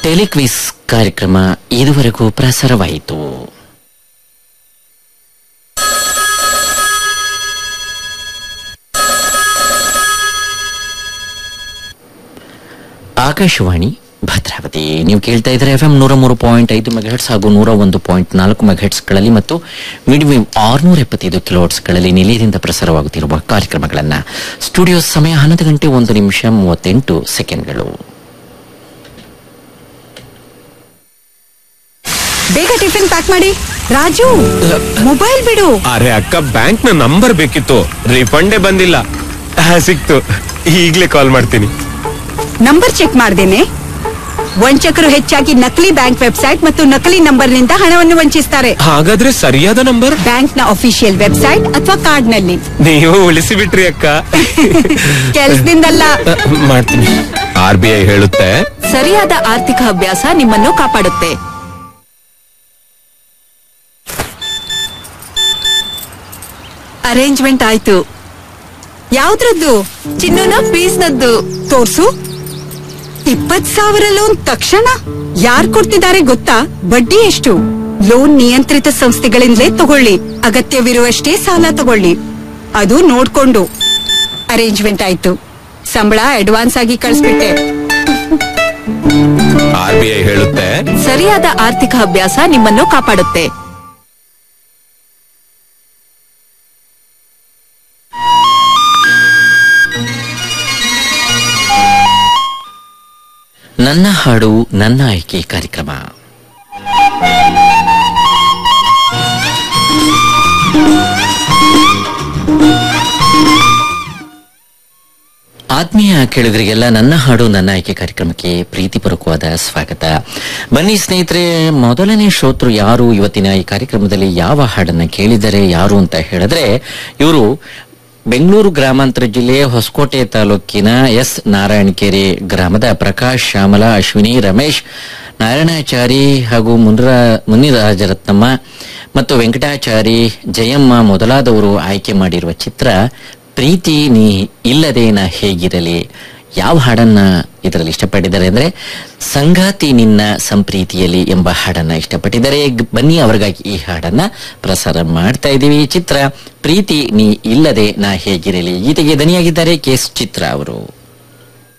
ಟೆಲಿಕ್ವಿಸ್ ಕಾರ್ಯಕ್ರಮ ಇದುವರೆಗೂ ಪ್ರಸಾರವಾಯಿತು ಆಕಾಶವಾಣಿ ಭದ್ರಾವತಿ ನೀವು ಕೇಳ್ತಾ ಇದ್ರೆ ಎಫ್ ಎಂ ನೂರ ಮೂರು ಪಾಯಿಂಟ್ ಐದು ಮೆಗಾಹೆಟ್ಸ್ ಹಾಗೂ ನೂರ ಒಂದು ಪಾಯಿಂಟ್ ನಾಲ್ಕು ಮೆಗಾಹೆಟ್ಸ್ಗಳಲ್ಲಿ ಮತ್ತು ಮಿಡಿವೇವ್ ಆರುನೂರ ಎಪ್ಪತ್ತೈದು ಕಿಲೋಟ್ಸ್ಗಳಲ್ಲಿ ನಿಲಯದಿಂದ ಪ್ರಸಾರವಾಗುತ್ತಿರುವ ಕಾರ್ಯಕ್ರಮಗಳನ್ನು ಸ್ಟುಡಿಯೋ ಸಮಯ ಹನ್ನೊಂದು ಗಂಟೆ ಒಂದು ನಿಮಿಷ ಮೂವತ್ತೆಂಟು ಸೆಕೆಂಡ್ಗಳು ಬೇಗ ಟಿಫಿನ್ ಪ್ಯಾಕ್ ಮಾಡಿ ರಾಜು ಮೊಬೈಲ್ ಬಿಡು ಅರೆ ಅಕ್ಕ ಬ್ಯಾಂಕ್ ನ ನಂಬರ್ ಬೇಕಿತ್ತು ರಿಫಂಡೇ ಬಂದಿಲ್ಲ ಆ, ಸಿಕ್ತು ಈಗ್ಲೇ ಕಾಲ್ ಮಾಡ್ತೀನಿ ನಂಬರ್ ಚೆಕ್ ಮಾಡ್ದೇನೆ ವಂಚಕರು ಹೆಚ್ಚಾಗಿ ನಕಲಿ ಬ್ಯಾಂಕ್ ವೆಬ್ಸೈಟ್ ಮತ್ತು ನಕಲಿ ನಂಬರ್ ನಿಂದ ಹಣವನ್ನು ವಂಚಿಸ್ತಾರೆ ಹಾಗಾದ್ರೆ ಸರಿಯಾದ ನಂಬರ್ ಬ್ಯಾಂಕ್ ನ ಅಫಿಷಿಯಲ್ ವೆಬ್ಸೈಟ್ ಅಥವಾ ಕಾರ್ಡ್ ನಲ್ಲಿ ನೀವು ಉಳಿಸಿ ಬಿಟ್ರಿ ಅಕ್ಕ ಕೆಲ್ಸದಿಂದಲ್ಲ ಆ, ಮಾಡ್ತೀನಿ ಆರ್ ಬಿ ಐ ಹೇಳುತ್ತೆ ಸರಿಯಾದ ಆರ್ಥಿಕ ಅಭ್ಯಾಸ ನಿಮ್ಮನ್ನು ಕಾಪಾಡುತ್ತೆ ಅರೇಂಜ್ಮೆಂಟ್ ಆಯ್ತು ಯಾವ್ದ್ರದ್ದು ಚಿನ್ನನ ಫೀಸ್ನದ್ದು ತೋರ್ಸು ಇಪ್ಪತ್ ಸಾವಿರ ಲೋನ್ ತಕ್ಷಣ ಯಾರ್ ಕೊಡ್ತಿದ್ದಾರೆ ಗೊತ್ತಾ ಬಡ್ಡಿ ಎಷ್ಟು ಲೋನ್ ನಿಯಂತ್ರಿತ ಸಂಸ್ಥೆಗಳಿಂದಲೇ ತಗೊಳ್ಳಿ ಅಗತ್ಯವಿರುವಷ್ಟೇ ಸಾಲ ತಗೊಳ್ಳಿ ಅದು ನೋಡ್ಕೊಂಡು ಅರೇಂಜ್ಮೆಂಟ್ ಆಯ್ತು ಸಂಬಳ ಅಡ್ವಾನ್ಸ್ ಆಗಿ ಕಳಿಸ್ಬಿಟ್ಟೆ ಆರ್ ಬಿ ಐ ಹೇಳುತ್ತೆ ಸರಿಯಾದ ಆರ್ಥಿಕ ಅಭ್ಯಾಸ ನಿಮ್ಮನ್ನು ಕಾಪಾಡುತ್ತೆ ನನ್ನ ಹಾಡು ನನ್ನ ಆಯ್ಕೆ ಕಾರ್ಯಕ್ರಮ ಆತ್ಮೀಯ ಕೇಳುಗರಿಗೆಲ್ಲ ನನ್ನ ಹಾಡು ನನ್ನ ಆಯ್ಕೆ ಕಾರ್ಯಕ್ರಮಕ್ಕೆ ಪ್ರೀತಿಪೂರ್ವಕವಾದ ಸ್ವಾಗತ ಬನ್ನಿ ಸ್ನೇಹಿತರೆ ಮೊದಲನೇ ಶ್ರೋತೃ ಯಾರು ಇವತ್ತಿನ ಈ ಕಾರ್ಯಕ್ರಮದಲ್ಲಿ ಯಾವ ಹಾಡನ್ನ ಕೇಳಿದರೆ ಯಾರು ಅಂತ ಹೇಳಿದ್ರೆ ಇವರು ಬೆಂಗಳೂರು ಗ್ರಾಮಾಂತರ ಜಿಲ್ಲೆ ಹೊಸಕೋಟೆ ತಾಲೂಕಿನ ಎಸ್ ನಾರಾಯಣಕೆರೆ ಗ್ರಾಮದ ಪ್ರಕಾಶ್ ಶ್ಯಾಮಲಾ ಅಶ್ವಿನಿ ರಮೇಶ್ ನಾರಾಯಣಾಚಾರಿ ಹಾಗೂ ಮುನ್ರ ಮುನಿರಾಜರತ್ನಮ್ಮ ಮತ್ತು ವೆಂಕಟಾಚಾರಿ ಜಯಮ್ಮ ಮೊದಲಾದವರು ಆಯ್ಕೆ ಮಾಡಿರುವ ಚಿತ್ರ ಪ್ರೀತಿ ನೀ ಇಲ್ಲದೆ ನಾ ಹೇಗಿರಲಿ ಯಾವ ಹಾಡನ್ನ ಇದರಲ್ಲಿ ಇಷ್ಟಪಟ್ಟಿದ್ದಾರೆ ಅಂದ್ರೆ ಸಂಗಾತಿ ನಿನ್ನ ಸಂಪ್ರೀತಿಯಲ್ಲಿ ಎಂಬ ಹಾಡನ್ನ ಇಷ್ಟಪಟ್ಟಿದ್ದಾರೆ ಗ್- ಬನ್ನಿ ಅವರಿಗಾಗಿ ಈ ಹಾಡನ್ನ ಪ್ರಸಾರ ಮಾಡ್ತಾ ಇದ್ದೀವಿ ಚಿತ್ರ ಪ್ರೀತಿ ನೀ ಇಲ್ಲದೆ ನಾ ಹೇಗಿರಲಿ ಗೀತೆಗೆ ದನಿಯಾಗಿದ್ದಾರೆ ಕೆಸ್ ಚಿತ್ರ ಅವರು